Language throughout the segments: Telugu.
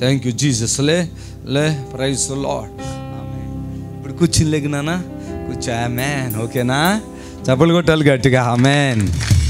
థ్యాంక్ యూ జీసస్ లే లే ప్రైజ్ లాడ్ ఇప్పుడు కూర్చుని లేగినానా కూర్చో ఆమెన్ ఓకేనా చప్పలు కొట్టాలి గట్టిగా ఆమెన్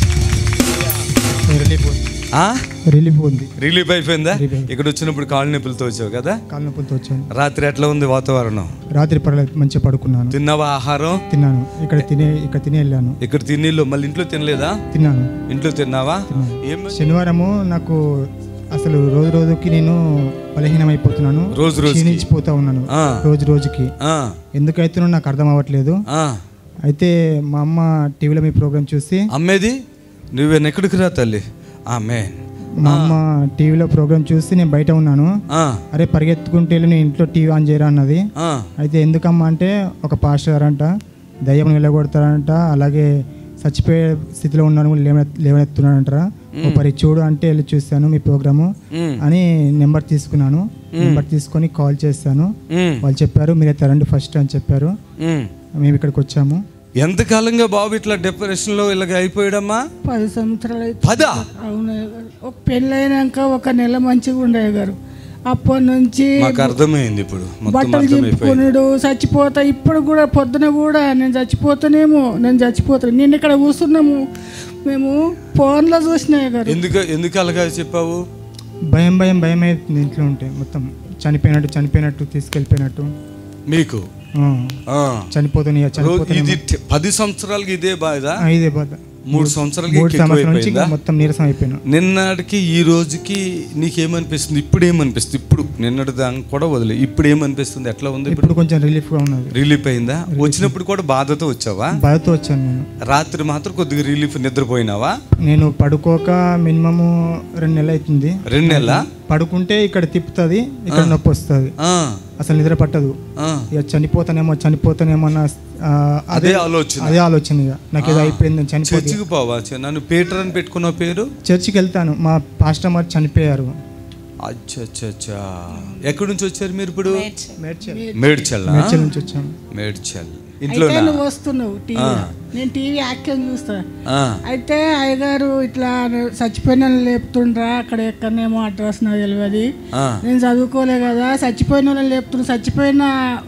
రిలీఫ్ ఉంది ఆ? రిలీఫ్ ఉంది రిలీఫ్ అయిపోయిందా రిలీఫ్ అయింది. ఇక్కడ వచ్చినప్పుడు కాళ్ళు నొప్పులతో వచ్చావు కదా కాళ్ళ నొప్పులతో వచ్చాను రాత్రి ఎట్లా ఉంది వాతావరణం రాత్రి పర్లేదు మంచిగా పడుకున్నాను తిన్నావా ఆహారం తిన్నాను ఇక్కడ తినే ఇక్కడ తినే వెళ్ళాను ఇక్కడ తిన్నీళ్ళు మళ్ళీ ఇంట్లో తినలేదా తిన్నాను ఇంట్లో తిన్నావా ఏం శనివారము నాకు అసలు రోజు రోజుకి నేను బలహీనమైపోతున్నాను రోజు రోజుకి? క్షీణించిపోతా ఉన్నాను ఆ. రోజు రోజుకి ఆ, ఎందుకైతే నాకు అర్థం అవ్వట్లేదు ఆ. అయితే మా అమ్మ టీవీలో మీ ప్రోగ్రామ్ చూసి అమ్మేది నువ్వేం ఎక్కడికి రా తల్లి ఆమె మా అమ్మ టీవీలో ప్రోగ్రామ్ చూసి నేను బయట ఉన్నాను అరే పరిగెత్తుకుంటే వెళ్ళి నేను ఇంట్లో టీవీ ఆన్ చేయరా అన్నది అయితే ఎందుకమ్మా అంటే ఒక పాస్టర్ గారంట దయ్యం నిలగొడతారంట అలాగే చచ్చిపోయే స్థితిలో ఉన్నాను లేవ లేవనెత్తున్నాడంటారా ఓ పరి చూడు అంటే వెళ్ళి చూశాను మీ ప్రోగ్రాము అని నెంబర్ తీసుకున్నాను నెంబర్ తీసుకొని కాల్ చేశాను వాళ్ళు చెప్పారు మీరైతే రండి ఫస్ట్ అని చెప్పారు మేము ఇక్కడికి వచ్చాము ఎంతకాలంగా బాబు ఇట్లా డిప్రెషన్ లో ఇలాగ అయిపోయాడమ్మా పది సంవత్సరాలు అయితే పదా అవును గారు ఒక పెళ్ళైనాక ఒక నెల మంచిగా ఉండే గారు అప్పటి నుంచి మాకు అర్థమైంది ఇప్పుడు మొత్తం బట్టలు అర్థమైపోయింది చింపుకున్నాడు చచ్చిపోతా ఇప్పుడు కూడా పొద్దున కూడా నేను చచ్చిపోతానేమో నేను చచ్చిపోతాను నిన్న ఇక్కడ కూర్చున్నాము మేము ఫోన్లో చూసినాయి గారు ఎందుకు ఎందుకు అలాగా చెప్పావు భయం భయం భయం అవుతుంది ఇంట్లో ఉంటే మొత్తం చనిపోయినట్టు చనిపోయినట్టు తీసుకెళ్ళిపోయినట్టు మీకు ఆ, ఆ. చనిపోతాను ఇక రోజు చనిపోతాను ఇది ట- పది సంవత్సరాలకి ఇదే బాధ ఇదే బాధ మూడు సంవత్సరాలకి మూడు ఇంకా సంవత్సరాల నుంచి ఎక్కువైపోయిందా? ఇంకా మొత్తం నీరసం అయిపోయినా నిన్నటికి ఈ రోజుకి నీకేమనిపిస్తుంది ఇప్పుడు ఏమనిపిస్తుంది ఇప్పుడు నిన్నటి దానికి కూడా వదిలే ఇప్పుడు ఏమనిపిస్తుంది ఎట్లా ఉంది ఇప్పుడు ఇప్పుడు కొంచెం రిలీఫ్ గా ఉన్నది రిలీఫ్ అయిందా వచ్చినప్పుడు కూడా బాధతో వచ్చావా బాధతో వచ్చాను నేను రాత్రి మాత్రం కొద్దిగా రిలీఫ్ నిద్రపోయినావా నేను పడుకోక మినిమము రెండు నెలలు అవుతుంది రెండు నెలల పడుకుంటే ఇక్కడ తిప్పుతుంది ఇక్కడ నొప్పి వస్తుంది ఆ, అసలు నిద్ర పట్టదు ఆ. ఇక చనిపోతానేమో చనిపోతానేమో అన్న ఆ, అదే ఆలోచన అదే ఆలోచన ఇక నాకు ఏదో అయిపోయింది నేను చనిపోతే చర్చికి పోవా చ- నన్ను పీటర్ అని పెట్టుకున్న పేరు చర్చికి వెళ్తాను మా పాస్టర్ మరి చనిపోయారు అచ్చా అచ్చా అచ్చా ఎక్కడి నుంచి వచ్చారు మీరు ఇప్పుడు మేడ్చల్ మేడ్చల్ మేడ్చల్ నుంచి వచ్చాము మేడ్చల్ అయితే ఇంట్లోనా నువ్వు వస్తున్నావు టీవీ నేను టీవీ యాక్షన్ చూస్తా ఆ, అయితే అయ్యగారు ఇట్లా చచ్చిపోయిన వాళ్ళని లేపుతుండ్రా అక్కడ ఎక్కడనేమో అడ్రస్ నాకు తెలియదు ఆ. నేను చదువుకోలే కదా చచ్చిపోయిన వాళ్ళని లేపుతుండు చచ్చిపోయిన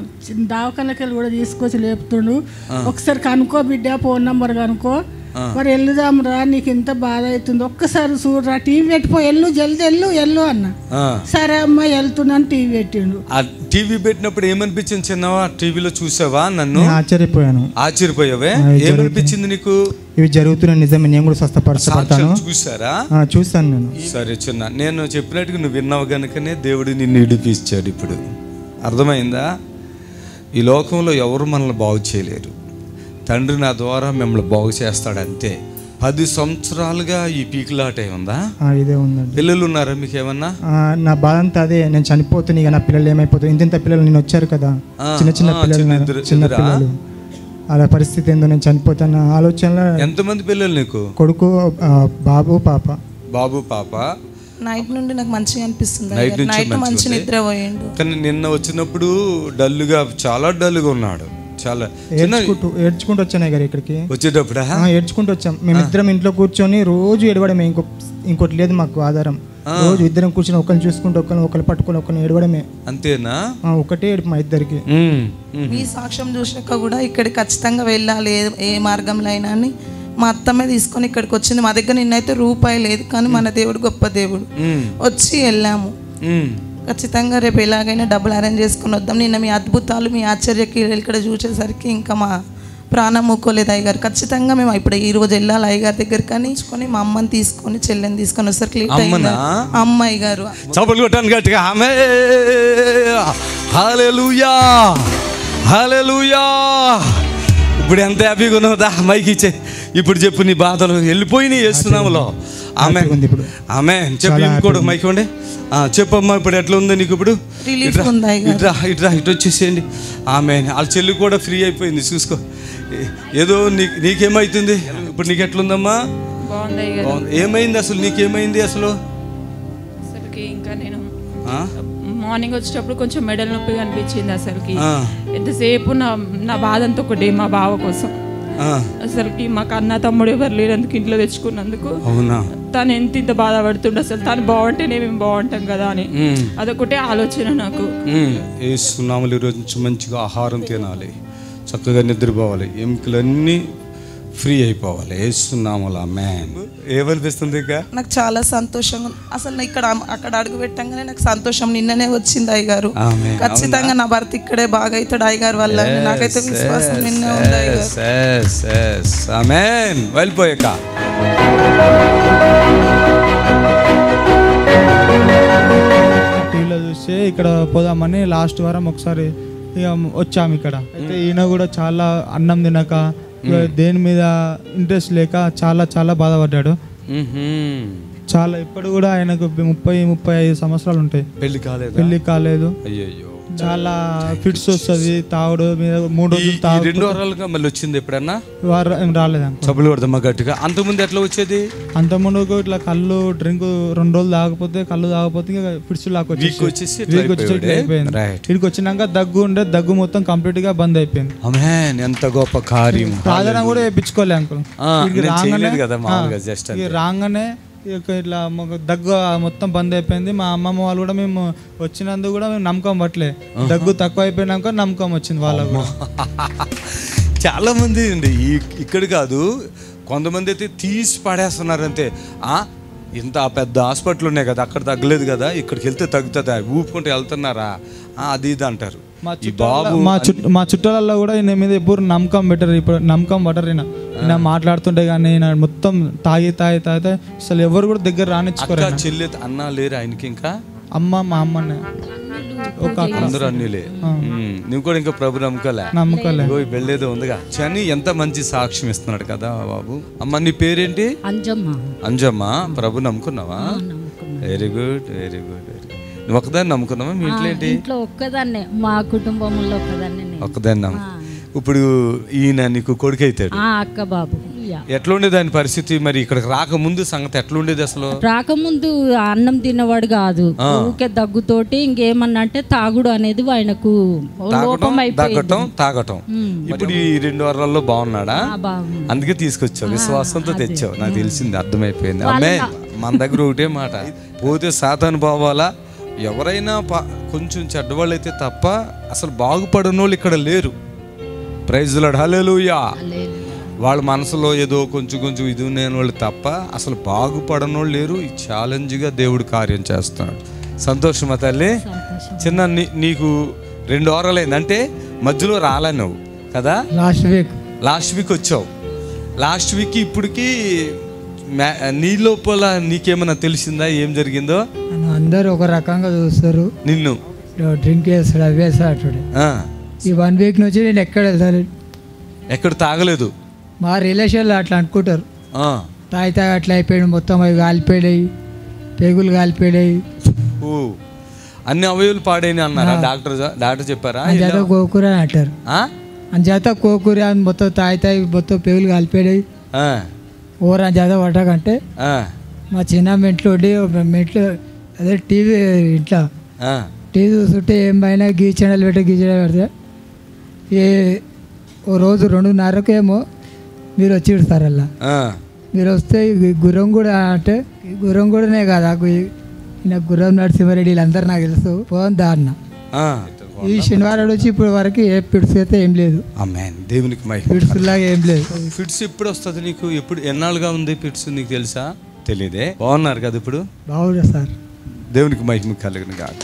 దావకాలకి వెళ్ళి కూడా తీసుకొచ్చి లేపుతుండు ఒకసారి కనుక్కో బిడ్డ ఫోన్ నంబర్ కనుక్కో మరి వెళ్దాం రా నీకు ఇంత బాధ అవుతుంది ఒక్కసారి చూడరా టీవీ పెట్టిపో ఎల్లు జల్ది ఎల్లు ఎల్లు అన్న ఆ. సరే అమ్మ వెళ్తున్నాను టీవీ పెట్టిండు ఆ టీవీ పెట్టినప్పుడు ఏమనిపించింది చిన్నవా టీవీలో చూసావా నన్ను నేను ఆశ్చర్యపోయాను ఆశ్చర్యపోయావే ఆ, ఇది ఏమనిపించింది నీకు ఇవి జరుగుతున్న నిజమే నేను కూడా స్వస్థపరచబడతాను సాక్ష్యం చూసారా ఆ, చూస్తాను నేను సరే చిన్న నేను చెప్పినట్టుగా నువ్వు విన్నావు గనుకనే దేవుడు నిన్ను ఇడిపిచ్చాడు ఇప్పుడు అర్థమైందా ఈ లోకంలో ఎవరు మనల్ని బాగు చేయలేరు తండ్రి నా ద్వారా మిమ్మల్ని బాగు చేస్తాడు అంతే పది సంవత్సరాలుగా ఈ పీకులాట ఉందా ఆ, ఇదే ఉందండి పిల్లలు ఉన్నారా మీకు ఏమన్నా ఆ, నా బాధ అంతా అదే నేను చనిపోతుంది ఇక నా పిల్లలు ఏమైపోతుంది ఇంత ఇంత పిల్లలు నేను వచ్చారు కదా ఆ, చిన్న చిన్న ఆ, పిల్లలు చిన్న ఉన్నారు. ఇద్దరు- చిన్న ఇద్దరా? పిల్లలు అలా పరిస్థితి ఏందో నేను చనిపోతాను ఆలోచనలో ఎంతమంది పిల్లలు నీకు కొడుకు ఆ, బాబు పాప బాబు పాప నైట్ నుండి నాకు మంచిగా అనిపిస్తుంది నైట్ అయ్యగారు. నుంచి నైట్ మంచిగా మంచి ఉంది. నిద్ర పోయిండు కానీ నిన్న వచ్చినప్పుడు డల్గా చాలా డల్గా ఉన్నాడు చాలా చిన్న ఏడ్చుకుంటూ ఏడ్చుకుంటూ వచ్చాను గారు ఇక్కడికి వచ్చేటప్పుడా ఆ, ఏడ్చుకుంటూ వచ్చాం మేమిద్దరం ఇంట్లో కూర్చొని రోజు ఏడవడమే ఇంకో ఇంకోటి లేదు మాకు ఆధారం రోజు ఇద్దరం కూర్చొని ఒకరిని చూసుకుంటూ ఒకరిని ఒకరు పట్టుకొని ఒకరిని ఏడవడమే అంతేనా ఆ, ఒకటే ఏడుపు మా ఇద్దరికి ఉమ్, ఉమ్. మీ సాక్ష్యం చూసాక కూడా ఇక్కడికి ఖచ్చితంగా వెళ్ళాలి ఏ ఏ మార్గంలో అయినా అని మా అత్తమ్మే తీసుకొని ఇక్కడికి వచ్చింది మా దగ్గర నిన్నైతే రూపాయి లేదు కానీ మన దేవుడు గొప్ప దేవుడు ఉమ్, వచ్చి వెళ్ళాము ఉమ్. ఖచ్చితంగా రేపు ఎలాగైనా డబ్బులు అరేంజ్ చేసుకుని వద్దాం నిన్న మీ అద్భుతాలు మీ ఆశ్చర్యకి ఇక్కడ చూసేసరికి ఇంకా మా ప్రాణం మూకోలేదు అయ్యగారు ఖచ్చితంగా మేము ఇప్పుడు ఈ రోజు వెళ్ళాలి అయ్యగారి దగ్గర కానీ తీసుకొని మా అమ్మని తీసుకొని చెల్లెని తీసుకొని వస్తారు లేట్ అమ్మనా? అమ్మాయి గారు చప్పట్లు కొట్టాను గట్టిగా ఆమె హాలెలూయా హాలెలూయా ఇప్పుడు ఎంత హ్యాపీగా ఉన్నావుదా మైక్ ఇచ్చే ఇప్పుడు చెప్పు నీ బాధలు వెళ్ళిపోయినాయి వేస్తున్నాములో ఆమె ఉంది ఇప్పుడు. ఆమె చెప్పు ఇంకోటి మైక్ ఇవ్వండి ఆ, చెప్పమ్మా ఇప్పుడు ఎట్లా ఉంది నీకు ఇప్పుడు రిలీఫ్ ఇట్రా, ఉంది అయ్యగారు. ఇట్రా ఇట్రా ఇటు వచ్చేసేయండి ఆమె వాళ్ళ చెల్లి కూడా ఫ్రీ అయిపోయింది చూసుకో ఏ- ఏదో నీకు నీకేమైతుంది ఇప్పుడు నీకు ఎట్లుందమ్మా బాగుంది అయ్య గారు బాగుంది. ఏమైంది అసలు నీకేమైంది అసలు అసలుకి ఇంకా నేను ఆ? మార్నింగ్ వచ్చేటప్పుడు కొంచెం మెడల్ నొప్పి అనిపించింది అసలుకి ఆ. ఎంతసేపు నా నా బాధ అంతా ఒకటి మా బావ కోసం ఆ, అసలుకి మాకు అన్న తమ్ముడు ఎవరు లేనందుకు ఇంట్లో తెచ్చుకున్నందుకు అవునా తను ఎంత ఇంత బాధపడుతుండే అసలు తను బాగుంటేనే మేము బాగుంటాం కదా అని ఉమ్, అదొకటే ఆలోచన నాకు ఉమ్, ఏసునామలు ఈరోజు నుంచి మంచిగా ఆహారం తినాలి చక్కగా నిద్రపోవాలి ఎముకలన్నీ ఫ్రీ అయిపోవాలి ఏసునామల మ్యాన్ ఏమనిపిస్తుంది ఇక నాకు చాలా సంతోషంగా ఉంది. అసలు ఇక్కడ అక్కడ అడుగు పెట్టంగానే నాకు సంతోషం నిన్ననే వచ్చింది అయ్యగారు ఆమె ఖచ్చితంగా నా భర్త ఇక్కడే బాగా అవుతాడు అయ్యగారు వల్ల అని నాకైతే విశ్వాసం నిన్నే ఉంది అయ్యగారు ఆమెన్ వెళ్ళిపోయాక టీవీలో చూస్తే ఇక్కడ పోదామని లాస్ట్ వారం ఒకసారి ఇక వచ్చాము ఇక్కడ అయితే ఈయన కూడా చాలా అన్నం తినక ఇక దేని మీద ఇంట్రెస్ట్ లేక చాలా చాలా బాధపడ్డాడు చాలా ఇప్పుడు కూడా ఆయనకు ముప్పై ముప్పై ఐదు సంవత్సరాలు ఉంటాయి పెళ్లి కాలేదు పెళ్లి కాలేదు అయ్యయ్యో చాలా ఫిట్స్ వస్తుంది తాగుడు మీద మూడు ఈ- రోజులు ఈ తాగు రెండు వారాలుగా మళ్ళీ వచ్చింది ఎప్పుడన్నా వారు ఏం రాలేదు అంకుల్ చప్పులు కొడదామా గట్టిగా అంతకుముందు ఎట్లా వచ్చేది అంతకుముందు ఇట్లా కళ్ళు డ్రింక్ రెండు రోజులు తాగకపోతే కళ్ళు తాగకపోతే ఇంకా ఫిట్స్ లాగా వీక్ వచ్చేసి ఇట్లా వీక్ వచ్చేసి ఇట్లా అయిపోయింది రైట్ ఇక్కడికి వచ్చినాక దగ్గు ఉండే దగ్గు మొత్తం కంప్లీట్ గా బంద్ అయిపోయింది అమెన్ ఎంత గొప్ప కార్యం ప్రార్థన కూడా వేయించుకోలే అంకుల్ ఆ, ఇక్కడికి నేను రాగానే- చేయలేదు కదా మామూలుగా ఆ, just ఇక రాగానే ఇక ఇట్లా మాకు దగ్గు మొత్తం బంద్ అయిపోయింది మా అమ్మమ్మ వాళ్ళు కూడా మేము వచ్చినందుకు కూడా మేము నమ్మకం పట్టలే దగ్గు తక్కువ అయిపోయినాక నమ్మకం వచ్చింది వాళ్ళకు కూడా. చాలా మంది అండి ఈ ఇక్కడ కాదు కొంతమంది అయితే తీసి పడేస్తున్నారు అంతే ఆ ఇంత పెద్ద హాస్పిటల్ ఉన్నాయి కదా అక్కడ తగ్గలేదు కదా ఇక్కడికి వెళ్తే తగ్గుతుందా ఊపుకుంటూ వెళ్తున్నారా ఆ, అది ఇది అంటారు మా ఈ బాబు చుట్టాల మా చుట్ట మా చుట్టాలలో కూడా ఈయన మీద ఎప్పుడు నమ్మకం పెట్టరు ఇప్పుడు నమ్మకం పట్టరు ఈయన ఈయన మాట్లాడుతుంటే కానీ ఈయన మొత్తం తాగి తాగి తాగితే అసలు ఎవరు కూడా దగ్గర రానిచ్చుకోరు అక్క చెల్లి అన్న లేరు ఆయనకి ఇంకా అమ్మ మా అమ్మనే ఒక అక్క అందరూ అన్నీలే ఉమ్, నువ్వు కూడా ఇంకా ప్రభు నమ్మకలే నమ్మకలే ఇగో ఈ వెళ్ళేదో ఉందిగా చని ఎంత మంచి సాక్ష్యం ఇస్తున్నాడు కదా బాబు అమ్మ నీ పేరేంటి అంజమ్మ అంజమ్మ ప్రభు నమ్ముకున్నావా very good very good very good నువ్వు ఒకదాన్ని నమ్ముకున్నావా మీ ఇంట్లో ఏంటి ఇంట్లో ఒక్కదాన్నే మా కుటుంబంలో ఒక్కదాన్నే నేను. ఒకదాన్ని నమ్ము ఇప్పుడు ఈయన నీకు కొడుకు అవుతాడు ఆ అక్క బాబు యా. ఎట్లుండేది ఆయన పరిస్థితి మరి ఇక్కడికి రాకముందు సంగతి ఎట్లుండేది అసలు రాకముందు అన్నం తిన్నవాడు కాదు ఊకే దగ్గుతోటి ఇంకేమన్నా అంటే తాగుడు అనేది ఆయనకు లోపం తాగటం అయిపోయింది తాగటం తాగటం ఇప్పుడు ఈ రెండు వారాల్లో బాగున్నాడా ఆ బాగుంది అందుకే తీసుకొచ్చావు విశ్వాసంతో తెచ్చావు నాకు తెలిసింది అర్థమైపోయింది అమ్మే మన దగ్గర ఒకటే మాట పోతే సాతాను పోవాలా ఎవరైనా పా- కొంచెం చెడ్డవాళ్ళు అయితే తప్ప అసలు బాగుపడని వాళ్ళు ఇక్కడ లేరు ప్రైజ్లాడు హల్లెలూయా వాళ్ళ మనసులో ఏదో కొంచెం కొంచెం ఇది ఉన్న వాళ్ళు తప్ప అసలు బాగుపడని వాళ్ళు లేరు ఈ ఛాలెంజ్గా దేవుడు కార్యం చేస్తున్నాడు సంతోషమా తల్లి చిన్న నీ- నీకు రెండు వారాలు అయింది అంటే మధ్యలో రాలే నువ్వు కదా లాస్ట్ వీక్ లాస్ట్ వీక్ వచ్చావు లాస్ట్ వీక్ ఇప్పటికి మ్యా- నీ లోపల నీకేమైనా తెలిసిందా ఏం జరిగిందో నన్ను అందరూ ఒక రకంగా చూస్తారు నిన్ను డ్రింక్ చేస్తాడు అవి వేస్తాడు ఆ, ఈ వన్ వీక్ నుంచి నేను ఎక్కడ వెళ్తాను ఎక్కడ తాగలేదు మా రిలేషన్లో అట్లా అనుకుంటారు ఆ, తాగి తాగి అట్లా అయిపోయాడు మొత్తం అవి కాలిపోయాయి పేగులు కాలిపోయాయి ఓ అన్ని అవయవులు పాడైన అన్నారా డాక్టర్ డాక్టర్ చెప్పారా అంచేత కోకూర అని అంటారు ఆ? అంచేత కోకూర అని మొత్తం తాగి తాగి మొత్తం పేగులు కాలిపోయాయి ఆ, ఓర అంచేత పట్టకంటే ఆ, మా చిన్న మెంట్లో ఉండి ఒక మెంట్లో అదే టీవీ ఇంట్లో ఆ. టీవీ చూస్తుంటే ఏం పైన గీ ఛానల్ పెట్టి గీ ఛానల్ పెడితే ఏ ఓ రోజు రెండున్నరకు ఏమో మీరు వచ్చి ఇడతారు అలా ఆ. మీరు వస్తే ఈ గుర్రం కూడా అంటే ఈ గుర్రం కూడానే కదా ఈయన గుర్రం నరసింహారెడ్డి వీళ్ళందరూ నాకు తెలుసు పోదాం దాన్న ఆ. ఈ శనివారం వచ్చి ఇప్పుడు వరకు ఏ పిడుసు అయితే ఏం లేదు ఆమేన్ దేవునికి మై పిడుసులాగా ఏం లేదు ఫిట్స్ ఎప్పుడు వస్తుంది నీకు ఎప్పుడు ఎన్నాళ్ళుగా ఉంది ఫిట్స్ నీకు తెలుసా తెలియదే బాగున్నారు కదా ఇప్పుడు బాగుంది సార్ దేవునికి మహిమ కలిగిన కాక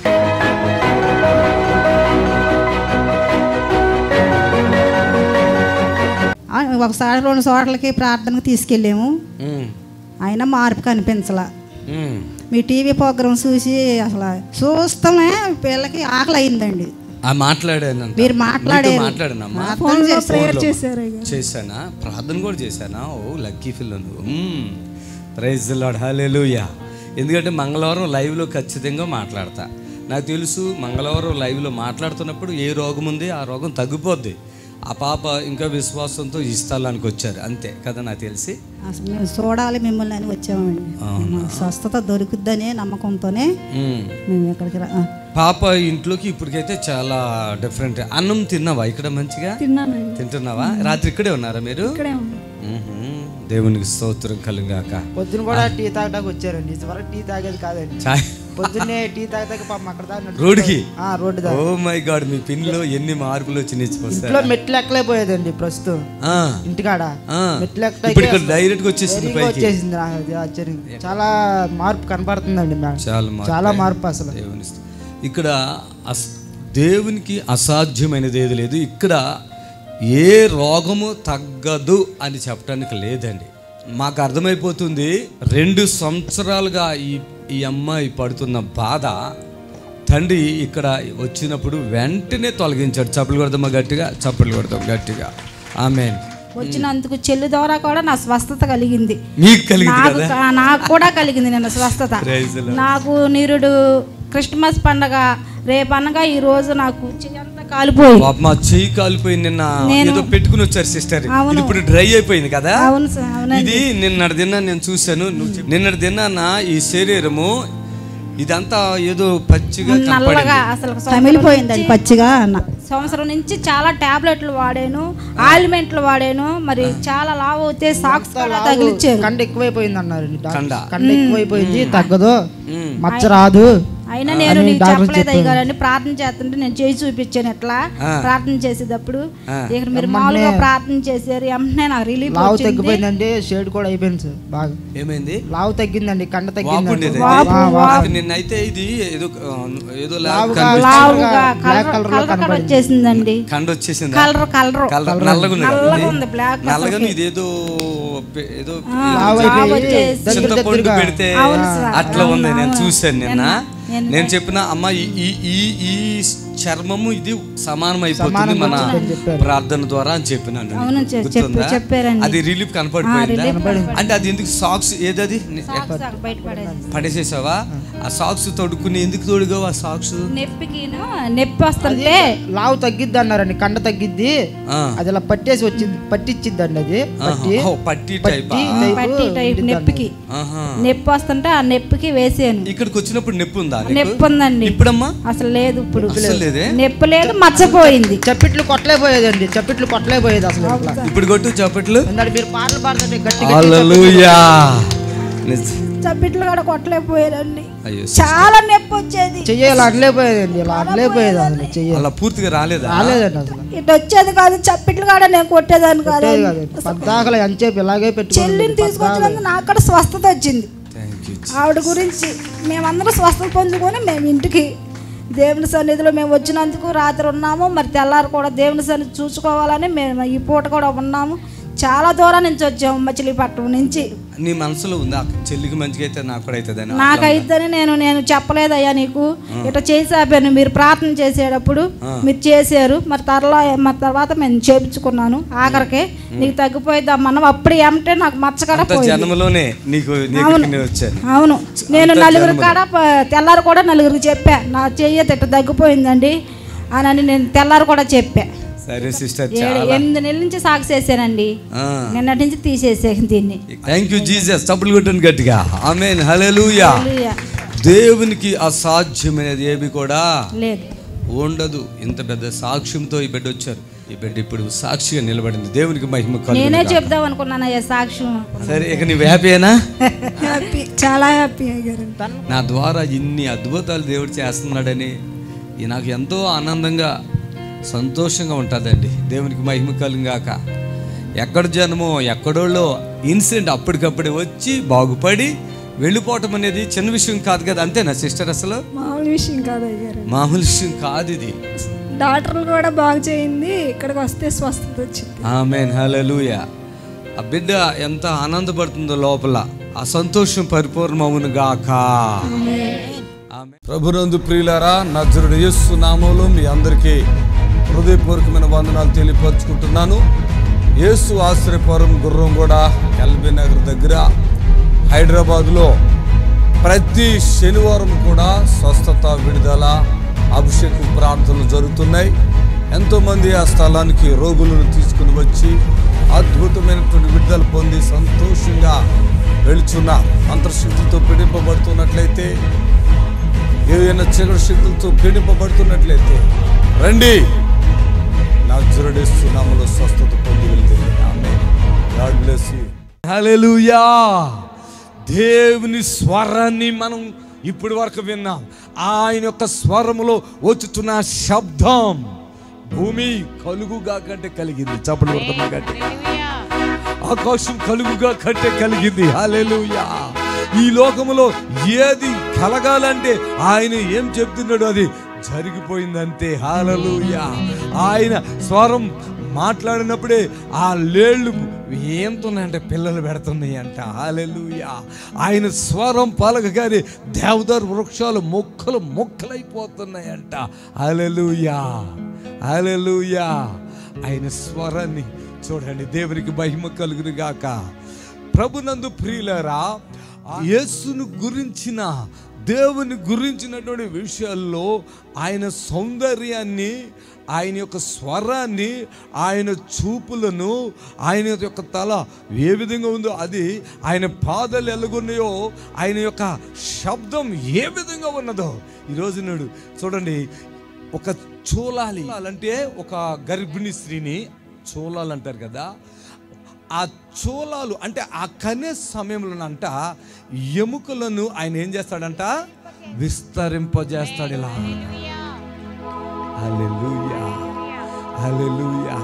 ఆ, ఒకసారి రెండు చోట్లకి ప్రార్థనకు తీసుకెళ్ళాము అయినా మార్పు కనిపించలా మీ టీవీ ప్రోగ్రామ్ చూసి అసలు చూస్తామే పిల్లకి ఆకలి అయిందండి ఆ మాట్లాడాను మీరు మాట్లాడారు. మాట్లాడానమ్మా ప్రార్థన ప్రేయర్ చేశారు. చేశారు అయ్యా చేశానా ప్రార్థన కూడా చేశానా ఓ లక్కీ ఫిల్ నువ్వు ప్రైజ్ లాడ్ హల్లెలూయా ఎందుకంటే మంగళవారం లైవ్లో ఖచ్చితంగా మాట్లాడతా నాకు తెలుసు మంగళవారం లైవ్లో మాట్లాడుతున్నప్పుడు ఏ రోగం ఉంది ఆ రోగం తగ్గిపోద్ది ఆ పాప ఇంకా విశ్వాసంతో ఈ స్థలానికి వచ్చారు అంతే కదా నాకు తెలిసి అసలు మేము చూడాలి మిమ్మల్ని అని వచ్చామండి మాకు స్వస్థత దొరుకుద్దనే నమ్మకంతోనే ఉమ్. మేము ఇక్కడికి రా ఆ, పాప ఇంట్లోకి ఇప్పటికైతే చాలా డిఫరెంట్ అన్నం తిన్నావా ఇక్కడ మంచిగా తిన్నానండి తింటున్నావా రాత్రి ఇక్కడే ఉన్నారా మీరు ఇక్కడే ఉన్నాం ఉహుం. దేవునికి స్తోత్రం కలుగాక పొద్దున కూడా టీ తాగడానికి వచ్చారండి ఇదివరకు టీ తాగేది కాదండి చాయ్ పొద్దున్నే టీ తాగడానికి పాపం అక్కడ దాకా నడుచుకుంటూ- రోడ్డుకి ఆ, రోడ్డు ఓ దాకా మై గాడ్ మీ పిన్లో ఎన్ని మార్పులు వచ్చినాయి ఇంట్లో చూస్తారా? మెట్లు ఎక్కలేకపోయేదండి ప్రస్తుతం ఆ ఇంటికాడ ఆ. మెట్లు ఇప్పుడు ఇక్కడ డైరెక్ట్ గా వచ్చేసింది ఎక్కలేక పైకి వచ్చేసింది నాకు అది ఆశ్చర్యం చాలా మార్పు కనపడుతుందండి మేడం చాలా మార్పు చాలా మార్పు అసలు దేవుని స్తు- ఇక్కడ అస్ దేవునికి అసాధ్యమైనది ఏది లేదు ఇక్కడ ఏ రోగము తగ్గదు అని చెప్పడానికి లేదండి మాకు అర్థమైపోతుంది రెండు సంవత్సరాలుగా ఈ ఈ అమ్మాయి పడుతున్న బాధ తండ్రి ఇక్కడ వచ్చినప్పుడు వెంటనే తొలగించాడు చప్పలు కొడదామా గట్టిగా చప్పలు కొడదాం గట్టిగా ఆమె వచ్చినందుకు చెల్లి ద్వారా కూడా నా స్వస్థత కలిగింది మీకు కలిగింది నాకు కదా కా- నాకు కూడా కలిగింది నిన్న స్వస్థత Praise the Lord. నాకు నిరుడు క్రిస్మస్ పండగ రేపనగా ఈ రోజు నాకు చెయ్యంతా కాలిపోయి పాప మా చెయ్యి కాలిపోయి నిన్న నేను- ఏదో పెట్టుకుని వచ్చారు సిస్టర్ అవును. ఇది ఇప్పుడు డ్రై అయిపోయింది కదా అవును సార్, అవునండి. ఇది నిన్నటి దిన నేను చూశాను నువ్వు చెప్ప- నిన్నటి దినాన ఈ శరీరము ఇదంతా ఏదో పచ్చిగా నల్లగా కనపడింది అసలు సంవత్సరం కమిలిపోయిందండి నుంచి- పచ్చిగా అన్న సంవత్సరం నుంచి చాలా టాబ్లెట్లు వాడాను ఆయిల్మెంట్లు వాడాను మరి చాలా లావ్ అవుతే సాక్స్ కూడా తగిలిచ్చారు కండ ఎక్కువైపోయింది అన్నారు కండ. కండ ఎక్కువైపోయింది తగ్గదు మచ్చ రాదు అయినా నేను అని నీకు డాక్టర్ చెప్పలేదు చెప్పారు. అయ్యగారని ప్రార్థన చేస్తుంటే నేను చేయి చూపించాను ఎట్లా ఆ. ప్రార్థన చేసేటప్పుడు ఆ. ఇక్కడ మీరు ఎమ్మన్నే- మామూలుగా ప్రార్థన చేశారు వెంటనే నాకు రిలీఫ్ లావు వచ్చింది తగ్గిపోయిందండి షేడ్ కూడా అయిపోయింది సార్ బాగా ఏమైంది లావు తగ్గిందండి కండ తగ్గిందండి వాపుండేది వాపు, వాపు. నాకు నిన్నైతే ఇది ఏదో ఆ, ఏదో లాగా లావుగా, కనిపిస్తుంది. లావుగా black కలర్ colour లో కలర్ కలర్ కనపడింది. వచ్చేసిందండి కండ వచ్చేసింది కలర్ కలర్ కలర్ నల్లగా ఉంది నల్లగా కదా ఉంది, black నల్లగా అసలుకి. ఇదేదో పె- ఏదో లావు లావు అయిపోయి వచ్చేసి- దగ్గర చింతపండు దగ్గరగా పెడితే అవును సార్, అట్లా ఉంది అవును, నేను అవును. చూశాను నిన్న నిన్న- నేను చెప్పిన అమ్మ ఈ ఈ- ఈ ఈ చర్మము ఇది సమానం అయిపోతుంది సమానం మన అవుతుందని చెప్పారు. ప్రార్థన ద్వారా అని చెప్పినాను అవును, చె- గుర్తుందా? చెప్పు- చెప్పారండి. అది రిలీఫ్ ఆ, కనపడిపోయిందా relief కనపడింది. అంటే అది ఎందుకు సాక్స్ ఏదది సాక్స్ సార్ బయట పడేసి. పడేసేసావా ఆ సాక్స్ తొడుక్కుని ఎందుకు తొడుగావు ఆ సాక్స్ నొప్పికిను నొప్పి వస్తుంటే లావు తగ్గిద్ది అన్నారండి కండ తగ్గిద్ది ఆ. అది అలా పట్టేసి వచ్చింది పట్టించిద్దండి అది పట్టి ఆహా, ఓ, పట్టి టైపా? టైపు పట్టి టైప్ ఉండిద్ది నొప్పికి ఆహా. నొప్పి వస్తుంటే ఆ నొప్పికి వేసాను ఇక్కడికి వచ్చినప్పుడు నొప్పి ఉందా నీకు? నొప్పి ఉందండి ఇప్పుడమ్మా అసలు లేదు ఇప్పుడు అసలు లేదే నొప్పి లేదు మచ్చపోయింది చప్పిట్లు కొట్టలేకపోయేదండి చప్పిట్లు కొట్టలేకపోయేది అసలు ఇట్లా. ఇప్పుడు కొట్టు చప్పట్లు ఇందాక మీరు పాటలు పాడుతుంటే గట్టి హల్లెలూయా నిజ- చప్పిట్లు కూడా కొట్టలేకపోయేదండి అయ్యో చాలా నొప్పి వచ్చేది చెయ్యి ఇలా అనలేకపోయేదండి ఇలా అనలేకపోయేది అసలు చెయ్యి అలా పూర్తిగా రాలేదా రాలేదండి అసలు ఇటు వచ్చేది కాదు చప్పిట్లు కూడా నేను కొట్టేదాన్ని కాదు కొట్టేది కాదు పద్దాకలు ఎంతసేపు ఇలాగే పెట్టుకోండి చెల్లిని తీసుకొచ్చినందుకు నాకు కూడా స్వస్థత వచ్చింది థ్యాంక్ యూ ఆవిడ గురించి మేమందరం స్వస్థత పొందుకొని మేము ఇంటికి దేవుని సన్నిధిలో మేము వచ్చినందుకు రాత్రి ఉన్నాము మరి తెల్లారు కూడా దేవుని సన్నిధి చూసుకోవాలని మేము ఈ పూట కూడా ఉన్నాము చాలా దూరం నుంచి వచ్చాము మచిలీపట్నం నుంచి నీ మనసులో ఉందా చెల్లికి మంచిగా అయితే నాకు కూడా అవుతుందని నాకైతేనే నేను నేను చెప్పలేదయ్యా నీకు ఇట్లా చేసాపాను మీరు ప్రార్థన చేసేటప్పుడు మీరు చేశారు మరి తర్లా మరి తర్వాత మేము చేపించుకున్నాను ఆఖరికి నీకు తగ్గిపోయిద్దామన్నాం అప్పుడు ఏమంటే నాకు మచ్చకడ అంత పోయింది జన్మలోనే నీకు నీకు నేను వచ్చాను అవును నేను అంత నలుగురు జన్మలో. కాడ ప- తెల్లారు కూడా నలుగురికి చెప్పా నా చెయ్యి తిట్ట తగ్గిపోయిందండి అని అని నేను తెల్లారు కూడా చెప్పా సరే సిస్టర్ ఏడు చాలా ఎనిమిది నెలల నుంచి సాగు చేశానండి నిన్నటి నుంచి తీసేసాను దీన్ని థ్యాంక్ యూ జీసస్ చప్పులు కొట్టండి గట్టిగా ఆమెన్ హల్లెలూయా హల్లెలూయా. దేవునికి అసాధ్యమైనది ఏమి కూడా లేదు ఉండదు ఇంత పెద్ద సాక్ష్యంతో ఈ బిడ్డ వచ్చారు ఈ బిడ్డ ఇప్పుడు సాక్షిగా నిలబడింది దేవునికి మహిమ కలుగును నేనే గాక. చెప్దాం అనుకున్నాను అయ్యా సాక్ష్యం సరే ఇక నీవు హ్యాపీయేనా హ్యాపీ చాలా హ్యాపీ అయ్యారు నా ద్వారా ఇన్ని అద్భుతాలు దేవుడు చేస్తున్నాడని ఇది నాకు ఎంతో ఆనందంగా సంతోషంగా ఉంటుందండి దేవునికి మహిమ కలుగాక ఎక్కడ జన్మో ఎక్కడోళ్ళో ఇన్సిడెంట్ అప్పటికప్పుడే వచ్చి బాగుపడి వెళ్ళిపోవటం అనేది చిన్న విషయం కాదు కదా అంతేనా సిస్టర్ అసలు మామూలు విషయం కాదు అయ్యారు మామూలు విషయం కాదు ఇది డాక్టర్లు కూడా బాగు చేయింది ఇక్కడికి వస్తే స్వస్థత వచ్చింది ఆమెన్ హల్లెలూయా ఆ బిడ్డ ఎంత ఆనందపడుతుందో లోపల ఆ సంతోషం పరిపూర్ణమవును గాక ప్రభునందు ప్రియులారా నజరుడు యేసు నామంలో మీ అందరికీ హృదయపూర్వకమైన వందనాలు తెలియపరుచుకుంటున్నాను యేసు ఆశ్రయపురం గుర్రం కూడా ఎల్బీ నగర్ దగ్గర హైదరాబాద్లో ప్రతి శనివారం కూడా స్వస్థత విడుదల అభిషేకం ప్రార్థనలు జరుగుతున్నాయి ఎంతోమంది ఆ స్థలానికి రోగులను తీసుకుని వచ్చి అద్భుతమైనటువంటి విడుదల పొంది సంతోషంగా వెళుచున్నారు అంతర్శక్తులతో పీడింపబడుతున్నట్లయితే ఏదైనా చీకటి శక్తులతో పీడింపబడుతున్నట్లయితే రండి నా జురడేస్తున్నాములో స్వస్థత పొంది వెళ్తుంది ఆమె గాడ్ బ్లెస్ యూ హల్లెలూయా దేవుని స్వరాన్ని మనం ఇప్పటి వరకు విన్నాం ఆయన యొక్క స్వరములో వచ్చుతున్న శబ్దం భూమి కలుగుగా కంటే కలిగింది చప్పలు కొడతామా కంటే ఆకాశం కలుగుగా కంటే కలిగింది హల్లెలూయా ఈ లోకములో ఏది కలగాలంటే ఆయన ఏం చెప్తున్నాడో అది జరిగిపోయిందంతే హాలలుయా ఆయన స్వరం మాట్లాడినప్పుడే ఆ లేళ్ళు ఏంతున్నాయంటే పిల్లలు పెడుతున్నాయి అంట హాలెలుయా ఆయన స్వరం పలకగానే దేవదారు వృక్షాలు మొక్కలు మొక్కలైపోతున్నాయంట హాలెలుయా హాలెలుయా ఆయన స్వరాన్ని చూడండి దేవునికి మహిమ కలుగును గాక ప్రభునందు ప్రియులరా యేసును గురించిన దేవుని గురించినటువంటి విషయాల్లో ఆయన సౌందర్యాన్ని ఆయన యొక్క స్వరాన్ని ఆయన చూపులను ఆయన యొక్క తల ఏ విధంగా ఉందో అది ఆయన పాదాలు ఎలాగున్నాయో ఆయన యొక్క శబ్దం ఏ విధంగా ఉన్నదో ఈరోజు నాడు చూడండి ఒక చూలాలి అంటే ఒక గర్భిణీ స్త్రీని చూలాలు అంటారు కదా ఆ చూలాలు అంటే ఆ కనే సమయంలోనంట ఎముకలను ఆయన ఏం చేస్తాడంట విస్తరింపజేస్తాడు ఇలా హల్లెలూయా హల్లెలూయా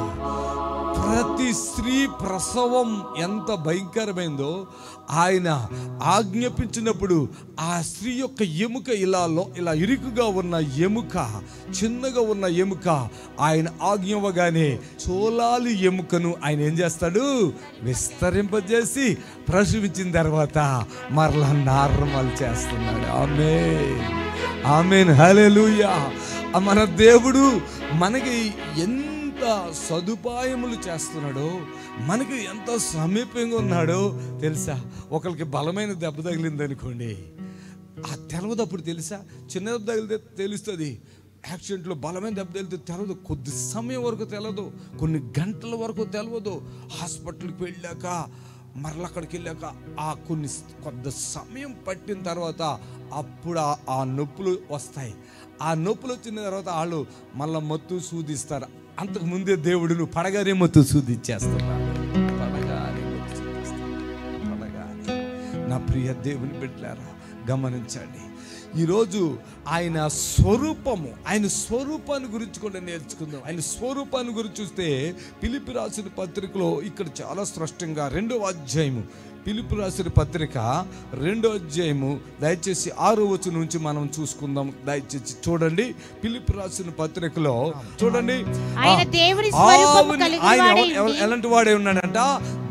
ప్రతి స్త్రీ ప్రసవం ఎంత భయంకరమైందో ఆయన ఆజ్ఞాపించినప్పుడు ఆ స్త్రీ యొక్క ఎముక ఇలా లో ఇలా ఇరుకుగా ఉన్న ఎముక చిన్నగా ఉన్న ఎముక ఆయన ఆజ్ఞవగానే చోలాలి ఎముకను ఆయన ఏం చేస్తాడు విస్తరింపజేసి ప్రసవించిన తర్వాత మరలా నార్మల్ చేస్తున్నాడు ఆమె ఆమెన్ హల్లెలూయా మన దేవుడు మనకి ఎంత సదుపాయములు చేస్తున్నాడో మనకి ఎంత సమీపంగా ఉన్నాడో తెలుసా ఒకరికి బలమైన దెబ్బ తగిలింది అనుకోండి ఆ తెలవదప్పుడు తెలుసా చిన్న దెబ్బ తగిలితే తెలుస్తుంది యాక్సిడెంట్లో బలమైన దెబ్బ తగిలితే తెలవదు కొద్ది సమయం వరకు తెలవదు కొన్ని గంటల వరకు తెలవదు హాస్పిటల్కి వెళ్ళాక మరల అక్కడికి వెళ్ళాక ఆ కొన్ని స్- కొంత సమయం పట్టిన తర్వాత అప్పుడు ఆ- ఆ నొప్పులు వస్తాయి ఆ నొప్పులు వచ్చిన తర్వాత వాళ్ళు మళ్ళీ మత్తు సూదిస్తారు అంతకు ముందే దేవుడు నువ్వు పడగానే మత్తు సూదిచ్చేస్తున్నాడు పడగానే మత్తు సూదిస్తాడు. పడగానే నా ప్రియ దేవుని బిడ్డలారా గమనించండి ఈరోజు ఆయన స్వరూపము ఆయన స్వరూపాన్ని గురించి కూడా నేర్చుకుందాం ఆయన స్వరూపాన్ని గురించి చూస్తే పిలిపి రాసిన పత్రికలో ఇక్కడ చాలా స్పష్టంగా రెండవ అధ్యాయము పిలుపు రాసిన పత్రిక రెండో అధ్యాయము దయచేసి ఆరో వచ్చి నుంచి మనం చూసుకుందాం దయచేసి చూడండి పిలుపు రాసిన పత్రికలో చూడండి ఆయన ఆ, దేవుని స్వరూపము ఆవుని- కలిగిన ఆయన వాడై ఎవ- ఎవ- ఉండి- ఎలాంటి వాడే ఉన్నాడంట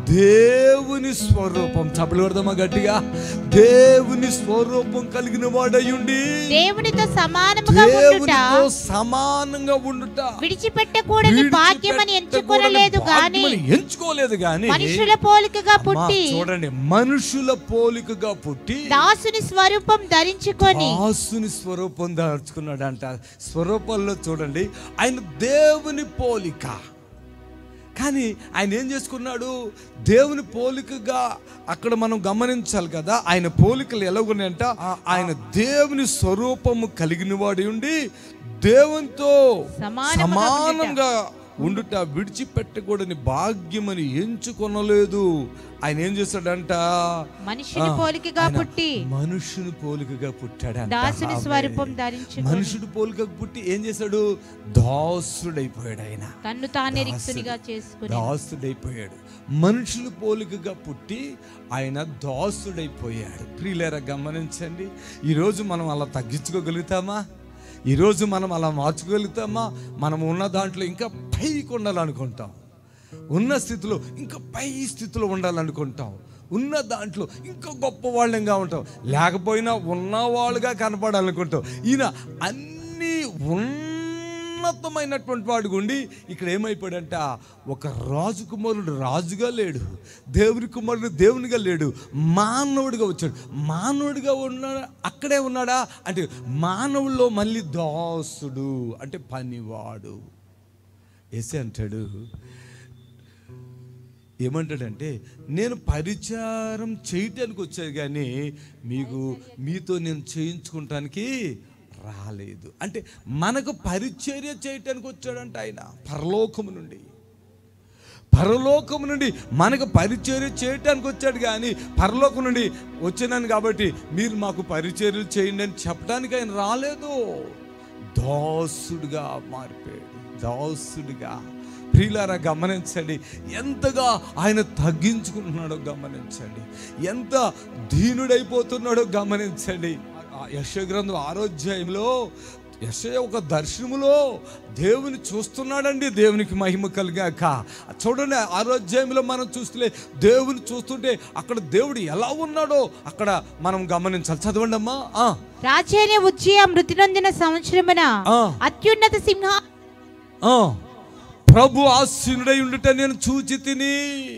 దేవుని స్వరూపం చప్పలు కొడదామా గట్టిగా దేవుని స్వరూపం కలిగిన వాడయుండి దేవునితో సమానముగా ఉండుట దేవునితో సమానంగా ఉండుట విడిచిపెట్టకూడని భాగ్యమని ఎంచుకొనలేదు గాని భాగ్యమని ఎంచుకోలేదు గాని మనుషుల పోలికగా అమ్మా, పుట్టి చూడండి మనుషుల పోలికగా పుట్టి దాసుని స్వరూపం ధరించుకొని దాసుని స్వరూపం దాచుకున్నాడు అంట స్వరూపంలో చూడండి ఆయన దేవుని పోలిక కానీ ఆయన ఏం చేసుకున్నాడు దేవుని పోలికగా అక్కడ మనం గమనించాలి కదా ఆయన పోలికలు ఎలాగున్నాయంట ఆ- ఆయన దేవుని స్వరూపము కలిగిన వాడి ఉండి దేవునితో సమానముగా సమానంగా ఉండుట విడిచిపెట్టకూడని భాగ్యమని ఎంచుకొనలేదు ఆయన ఏం చేశాడంట మనుషుని ఆ, పోలికగా ఆయన పుట్టి మనుషుని పోలికగా పుట్టాడంట దాసుని ఆమె. స్వరూపం ధరించుకొని మనుషుడు పోలికగా పుట్టి ఏం చేశాడు దాసుడైపోయాడు ఆయన తన్ను తానే రిక్తునిగా చేసుకుని దాసుడైపోయాడు మనుషులు పోలికగా పుట్టి ఆయన దాసుడైపోయాడు ప్రియులేరా గమనించండి ఈరోజు మనం అలా తగ్గించుకోగలుగుతామా ఈరోజు మనం అలా మార్చుకోగలుగుతామా మనం ఉన్న దాంట్లో ఇంకా పైకి ఉండాలనుకుంటాం ఉన్న స్థితిలో ఇంకా పై స్థితిలో ఉండాలనుకుంటాం ఉన్న దాంట్లో ఇంకా గొప్ప వాళ్ళంగా ఉంటాం లేకపోయినా ఉన్నవాళ్ళుగా కనపడాలనుకుంటాం ఈయన అన్నీ ఉన్నతమైనటువంటి వాడు ఉండి ఇక్కడ ఏమైపోయాడంట ఒక రాజు కుమారుడు రాజుగా లేడు దేవుని కుమారుడు దేవునిగా లేడు మానవుడిగా వచ్చాడు మానవుడిగా ఉన్న అక్కడే ఉన్నాడా అంటే మానవుల్లో మళ్ళీ దాసుడు అంటే పనివాడు ఎస్ అంటాడు ఏమంటాడంటే నేను పరిచారం చేయటానికి వచ్చాను కానీ మీకు మీతో నేను చేయించుకుంటానికి రాలేదు అంటే మనకు పరిచర్య చేయటానికి వచ్చాడంట ఆయన పరలోకము నుండి పరలోకం నుండి మనకు పరిచర్య చేయటానికి వచ్చాడు కానీ పరలోకం నుండి వచ్చినాను కాబట్టి మీరు మాకు పరిచర్యలు చేయండి అని చెప్పడానికి ఆయన రాలేదు దాసుడుగా మారిపోయాడు దాసుడుగా ప్రియులారా గమనించండి ఎంతగా ఆయన తగ్గించుకుంటున్నాడో గమనించండి ఎంత దీనుడైపోతున్నాడో గమనించండి ఆ యశ గ్రంథం ఆరోధ్యాయంలో యశయ ఒక దర్శనములో దేవుని చూస్తున్నాడండి దేవునికి మహిమ కలిగాక చూడండి ఆరోధ్యాయంలో మనం చూస్తే దేవుని చూస్తుంటే అక్కడ దేవుడు ఎలా ఉన్నాడో అక్కడ మనం గమనించాలి చదవండి అమ్మా ఆ, రాజైన ఉజ్జయ మృతి నొందిన సంవత్సరమున ఆ. అత్యున్నత సింహ ఆ. ప్రభు ఆసీనుడై ఉండుట నేను చూచి తిని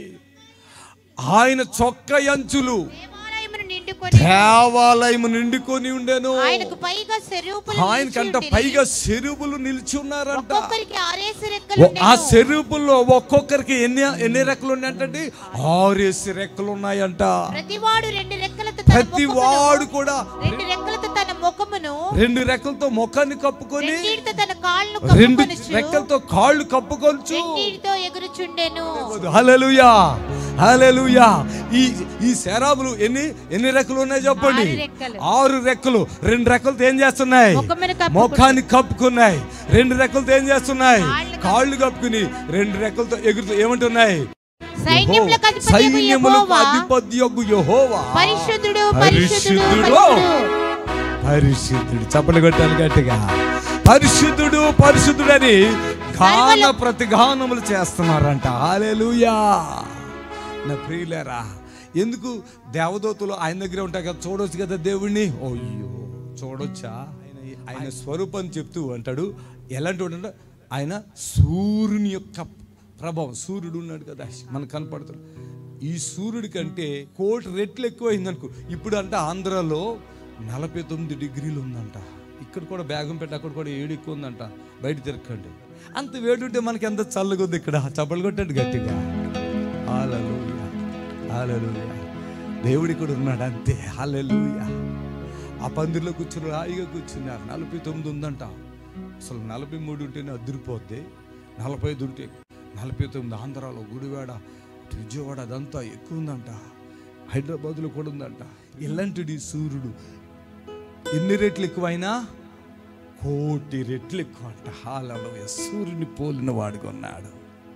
ఆయన చొక్క అంచులు దేవాలయమును నిండుకొని దేవాలయం నిండుకొని ఉండెను ఆయనకు పైగా శరూపులు ఆయనకంట పైగా చెరువులు నిలిచి ఉన్నారంట ఒక్కొక్కరికి ఆరేసి రెక్కలు ఓ- ఆ చెరుపుల్లో ఒక్కొక్కరికి ఎన్ని ఎన్ని రెక్కలు ఉన్నాయంటే ఆరేసి రెక్కలు ఉన్నాయంట ప్రతివాడు రెండు రెక్కలతో తన ప్రతి ముఖమును- వాడు కూడా రెండు రెక్కలతో తన ముఖమును రెండు రెక్కలతో ముఖాన్ని కప్పుకొని రెండిటితో తన కాళ్ళను రెండు కప్పుకొనుచు రెక్కలతో కాళ్ళు కప్పుకొనచ్చు రెండిటితో ఎగురుచుండెను హల్లెలూయా హల్లెలూయా ఈ ఈ శరాబులు ఎన్ని ఎన్ని రెక్కలు ఉన్నాయి చెప్పండి ఆరు రెక్కలు. ఆరు రెక్కలు రెండు రెక్కలతో ఏం చేస్తున్నాయి ముఖమును కప్పుకుంటు- ముఖాన్ని కప్పుకున్నాయి రెండు రెక్కలతో ఏం చేస్తున్నాయి కాళ్ళు కప్పుకుని రెండు రెక్కలతో ఎగురుతూ ఏమంటున్నాయి సైన్యములకు అధిపతి సైన్యములకు యెహోవా, అధిపతి యొగ్గు యెహోవా పరిశుద్ధుడు పరిశుద్ధుడు పరిశుద్ధుడు పరిశుద్ధుడు చప్పలు కొట్టాలి గట్టిగా పరిశుద్ధుడు పరిశుద్ధుడు అని గాన ప్రతిగానములు చేస్తున్నారంట హాలేలుయా నా ప్రియులేరా ఎందుకు దేవదూతలు ఆయన దగ్గర ఉంటాయి కదా చూడొచ్చు కదా దేవుణ్ణి అయ్యో చూడొచ్చా ఆయన ఆయన స్వరూపం చెప్తూ అంటాడు ఎలాంటి వాడు అంటే ఆయన సూర్యుని యొక్క ప్రభావం సూర్యుడు ఉన్నాడు కదా మనకు కనపడుతుంది ఈ సూర్యుడి కంటే కోటి రెట్లు ఎక్కువైంది అనుకో ఇప్పుడు అంటే ఆంధ్రాలో నలభై తొమ్మిది డిగ్రీలు ఉందంట ఇక్కడ కూడా బేగం పెట్టి అక్కడ కూడా ఏడు ఎక్కువ ఉందంట బయట తిరగండి అంత వేడి ఉంటే మనకి ఎంత చల్లగా ఉంది ఇక్కడ చప్పలు కొట్టండి గట్టిగా హాలూయా హాలూయా దేవుడు ఇక్కడ ఉన్నాడు అంతే హాలూయా ఆ పందిరిలో కూర్చుని హాయిగా కూర్చున్నారు నలభై తొమ్మిది ఉందంట అసలు నలభై మూడు ఉంటేనే అదిరిపోద్ది నలభై ఐదు ఉంటే నలభై తొమ్మిది ఆంధ్రాలో గుడివాడ ఇటు విజయవాడ అదంతా ఎక్కువ ఉందంట హైదరాబాద్లో కూడా ఉందంట ఇలాంటిది సూర్యుడు ఎన్ని రెట్లు ఎక్కువైనా కోటి రెట్లు ఎక్కువ అంట హాలలోయ సూర్యుని పోలిన వాడుకున్నాడు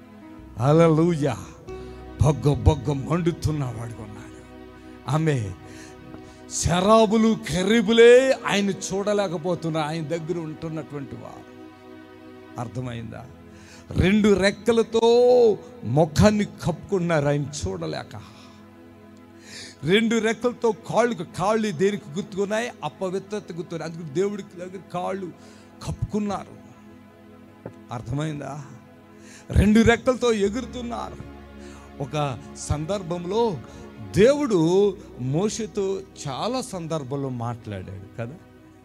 హాలూయ బొగ్గ బొగ్గ మండుతున్న వాడుకున్నాడు ఆమె శరాబులు కెరీబులే ఆయన చూడలేకపోతున్నారు ఆయన దగ్గర ఉంటున్నటువంటి వారు అర్థమైందా రెండు రెక్కలతో ముఖాన్ని కప్పుకున్నారు ఆయన చూడలేక రెండు రెక్కలతో కాళ్ళు కాళ్ళు దేనికి గుర్తుకున్నాయి అపవిత్రత గుర్తున్నాయి అందుకు దేవుడికి దగ్గర కాళ్ళు కప్పుకున్నారు అర్థమైందా రెండు రెక్కలతో ఎగురుతున్నారు ఒక సందర్భంలో దేవుడు మోషతో చాలా సందర్భంలో మాట్లాడాడు కదా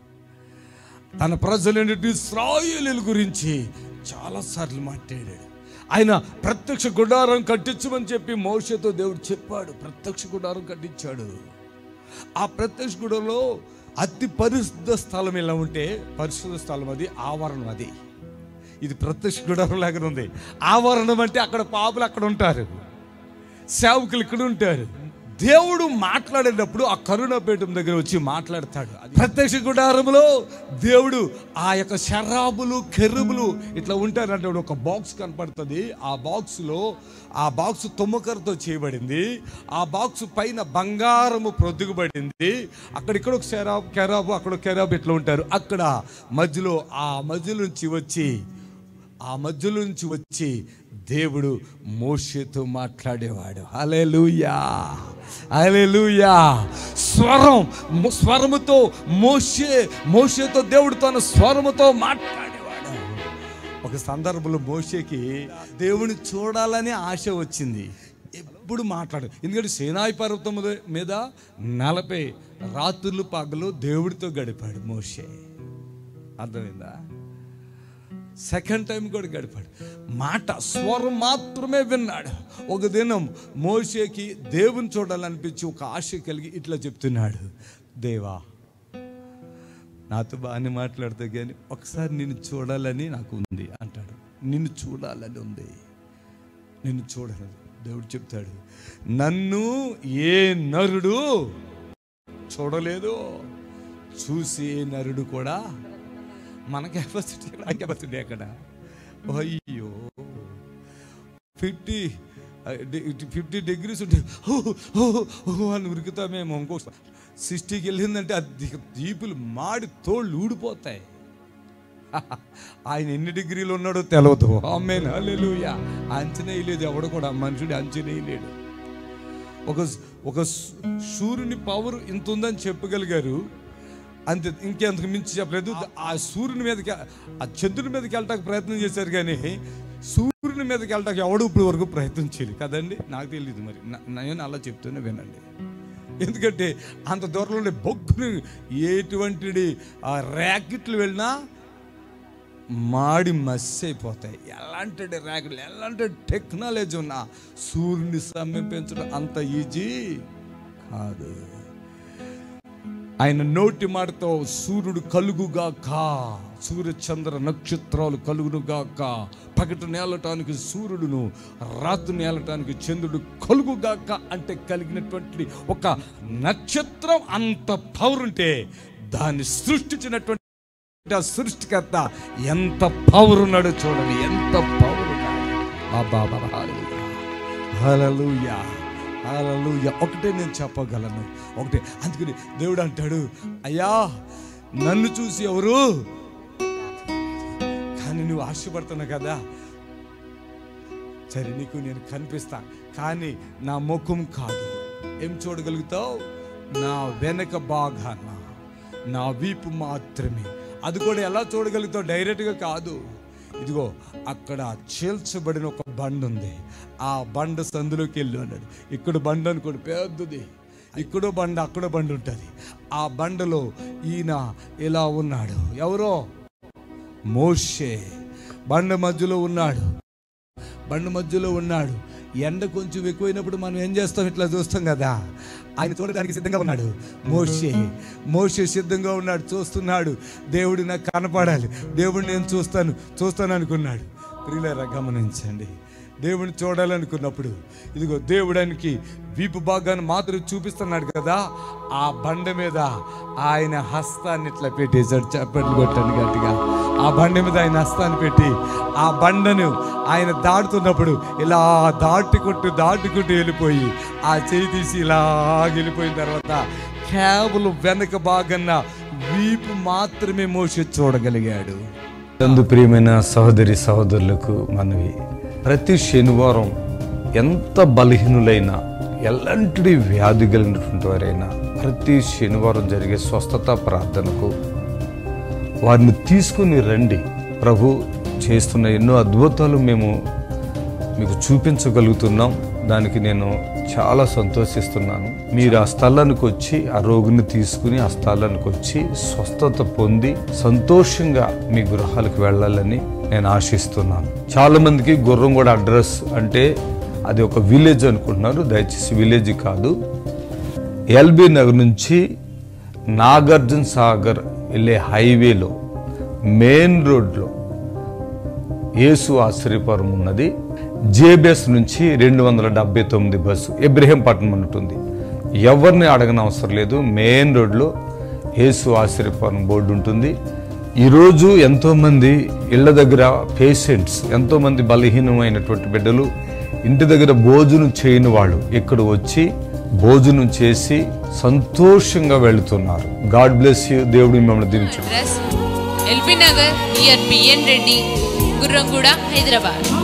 తన ప్రజలైనటువంటి ఇస్రాయేలీల గురించి చాలాసార్లు మాట్లాడాడు ఆయన ప్రత్యక్ష గుడారం కట్టించమని చెప్పి మోషతో దేవుడు చెప్పాడు ప్రత్యక్ష గుడారం కట్టించాడు ఆ ప్రత్యక్ష గుడంలో అతి పరిశుద్ధ స్థలం ఎలా ఉంటే పరిశుద్ధ స్థలం అది ఆవరణం అది ఇది ప్రత్యక్ష గుడారం లాగా ఉంది ఆవరణం అంటే అక్కడ పాపులు అక్కడ ఉంటారు సేవకులు ఇక్కడ ఉంటారు దేవుడు మాట్లాడేటప్పుడు ఆ కరుణపేటం దగ్గర వచ్చి మాట్లాడతాడు అది ప్రత్యక్ష గుడారములో దేవుడు ఆ యొక్క శరాబులు కెర్రుబులు ఇట్లా ఉంటారంటే ఒక బాక్స్ కనపడుతుంది ఆ బాక్స్లో ఆ బాక్స్ తుమ్మకరతో చేయబడింది ఆ బాక్స్ పైన బంగారము ప్రొద్దుగుబడింది అక్కడ ఇక్కడ ఒక శరాబ్ కెరాబు అక్కడ ఒక కెరాబు ఇట్లా ఉంటారు అక్కడ మధ్యలో ఆ మధ్యలో నుంచి వచ్చి ఆ మధ్యలో నుంచి వచ్చి దేవుడు మోషేతో మాట్లాడేవాడు అలెలుయా అలెలుయా స్వరం ము- స్వరముతో మోషే మోషేతో దేవుడు తన స్వరముతో మాట్లాడేవాడు ఒక సందర్భంలో మోషేకి దేవుని చూడాలని ఆశ వచ్చింది ఎప్పుడు మాట్లాడు ఎందుకంటే సేనాయి పర్వతం మీద- మీద నలభై రాత్రులు పగలు దేవుడితో గడిపాడు మోషే అర్థమైందా సెకండ్ టైం కూడా గడిపాడు మాట స్వరం మాత్రమే విన్నాడు ఒక దినం మోషేకి దేవుని చూడాలనిపించి ఒక ఆశ కలిగి ఇట్లా చెప్తున్నాడు దేవా నాతో బాగానే మాట్లాడితే కానీ ఒకసారి నిన్ను చూడాలని నాకు ఉంది అంటాడు నిన్ను చూడాలని ఉంది నిన్ను చూడాలని దేవుడు చెప్తాడు నన్ను ఏ నరుడు చూడలేదు చూసి ఏ నరుడు కూడా మన కెపాసిటీ నా కెపాసిటీ ఎక్కడ అయ్యో ఫిఫ్టీ ఫిఫ్టీ డిగ్రీస్ ఉంటే హో, హో, హో అని ఉరుకుతామేమో ఇంకో సిక్స్టీకి వెళ్ళిందంటే అది దీపులు మాడి తోళ్ళు ఊడిపోతాయి ఆయన ఎన్ని డిగ్రీలు ఉన్నాడో తెలవదు ఆమె హల్లెలూయా అంచనా వేయలేదు ఎవడు కూడా మనుషుడు అంచనా వేయలేడు ఒక ఒక సూ- సూర్యుని పవర్ ఇంత ఉందని చెప్పగలిగారు అంతే ఇంకెంతకు మించి చెప్పలేదు ఆ సూర్యుని మీదకి ఆ చంద్రుని మీదకి వెళ్ళటానికి ప్రయత్నం చేశారు కానీ సూర్యుని మీదకి వెళ్ళటానికి ఎవడు ఇప్పుడు వరకు ప్రయత్నం చేయలేదు కదండి నాకు తెలియదు మరి నా- నేను అలా చెప్తూనే వినండి ఎందుకంటే అంత దూరంలో ఉండే బొగ్గుని ఎటువంటి ఆ ర్యాకెట్లు వెళ్ళినా మాడి మసి అయిపోతాయి ఎలాంటి ర్యాకెట్లు ఎలాంటి టెక్నాలజీ ఉన్నా సూర్యుని సమీపించడం అంత ఈజీ కాదు ఆయన నోటి మాటతో సూర్యుడు కలుగుగాక సూర్య చంద్ర నక్షత్రాలు కలుగునుగాక పగట నేలటానికి సూర్యుడును రాత్రి నేలటానికి చంద్రుడు కలుగుగాక అంటే కలిగినటువంటి ఒక నక్షత్రం అంత పవర్ ఉంటే దాన్ని సృష్టించినటువంటి ఆ సృష్టికర్త ఎంత పవర్ ఉన్నాడో చూడండి ఎంత పవర్ ఉన్నాడు హల్లెలూయా హల్లెలూయా ఒకటే నేను చెప్పగలను ఒకటే అందుకని దేవుడు అంటాడు అయ్యా నన్ను చూసి ఎవరు కానీ నువ్వు ఆశపడుతున్నావు కదా సరే నీకు నేను కనిపిస్తా కానీ నా ముఖం కాదు ఏం చూడగలుగుతావు నా వెనక భాగాన నా వీపు మాత్రమే అది కూడా ఎలా చూడగలుగుతావు డైరెక్ట్గా కాదు ఇదిగో అక్కడ చీల్చబడిన ఒక బండ ఉంది ఆ బండ సందులోకి వెళ్ళి అన్నాడు ఇక్కడ బండ అనుకోండి పెద్దది ఇక్కడో బండ అక్కడో బండ ఉంటుంది ఆ బండలో ఈయన ఇలా ఉన్నాడు ఎవరో మోషే బండ మధ్యలో ఉన్నాడు బండ మధ్యలో ఉన్నాడు ఎండ కొంచెం ఎక్కువైనప్పుడు మనం ఏం చేస్తాం ఇట్లా చూస్తాం కదా ఆయన చూడడానికి సిద్ధంగా ఉన్నాడు మోషే మోషే సిద్ధంగా ఉన్నాడు చూస్తున్నాడు దేవుడు నాకు కనపడాలి దేవుడు నేను చూస్తాను చూస్తాను అనుకున్నాడు ప్రియులారా గమనించండి దేవుడిని చూడాలనుకున్నప్పుడు ఇదిగో దేవుడానికి వీపు భాగాన్ని మాత్రం చూపిస్తున్నాడు కదా ఆ బండ మీద ఆయన హస్తాన్ని ఇట్లా పెట్టేశాడు చప్పట్లు కొట్టండి గట్టిగా ఆ బండ మీద ఆయన హస్తాన్ని పెట్టి ఆ బండను ఆయన దాటుతున్నప్పుడు ఇలా దాటుకుంటూ దాటుకుంటూ వెళ్ళిపోయి ఆ చేయి తీసి ఇలా వెళ్ళిపోయిన తర్వాత కేవలం వెనక భాగన్న వీపు మాత్రమే మోసి చూడగలిగాడు తందు ప్రియమైన సహోదరి సహోదరులకు మనవి ప్రతి శనివారం ఎంత బలహీనులైనా ఎలాంటి వ్యాధి కలిగినటువంటి వారైనా ప్రతి శనివారం జరిగే స్వస్థత ప్రార్థనకు వారిని తీసుకుని రండి ప్రభు చేస్తున్న ఎన్నో అద్భుతాలు మేము మీకు చూపించగలుగుతున్నాం దానికి నేను చాలా సంతోషిస్తున్నాను మీరు ఆ స్థలానికి వచ్చి ఆ రోగిని తీసుకుని ఆ స్థలానికి వచ్చి స్వస్థత పొంది సంతోషంగా మీ గృహాలకు వెళ్ళాలని నేను ఆశిస్తున్నాను చాలా మందికి గుర్రం కూడా అడ్రస్ అంటే అది ఒక విలేజ్ అనుకుంటున్నారు దయచేసి విలేజ్ కాదు ఎల్బీ నగర్ నుంచి నాగార్జున సాగర్ వెళ్ళే హైవేలో మెయిన్ రోడ్లో యేసు ఆశ్చర్యపురం ఉన్నది జేబిఎస్ నుంచి రెండు వందల డెబ్బై తొమ్మిది బస్సు ఇబ్రహీంపట్నం ఉంటుంది ఎవరిని అడగని అవసరం లేదు మెయిన్ రోడ్లో యేసు ఆశ్చర్యపురం బోర్డు ఉంటుంది ఈరోజు ఎంతోమంది ఇళ్ళ దగ్గర పేషెంట్స్ ఎంతోమంది బలహీనమైనటువంటి బిడ్డలు ఇంటి దగ్గర భోజనం చేయని వాళ్ళు ఇక్కడ వచ్చి భోజనం చేసి సంతోషంగా వెళుతున్నారు గాడ్ బ్లెస్ యూ దేవుడు మిమ్మల్ని దీవించు address LB Nagar near BN Reddy Gurramguda Hyderabad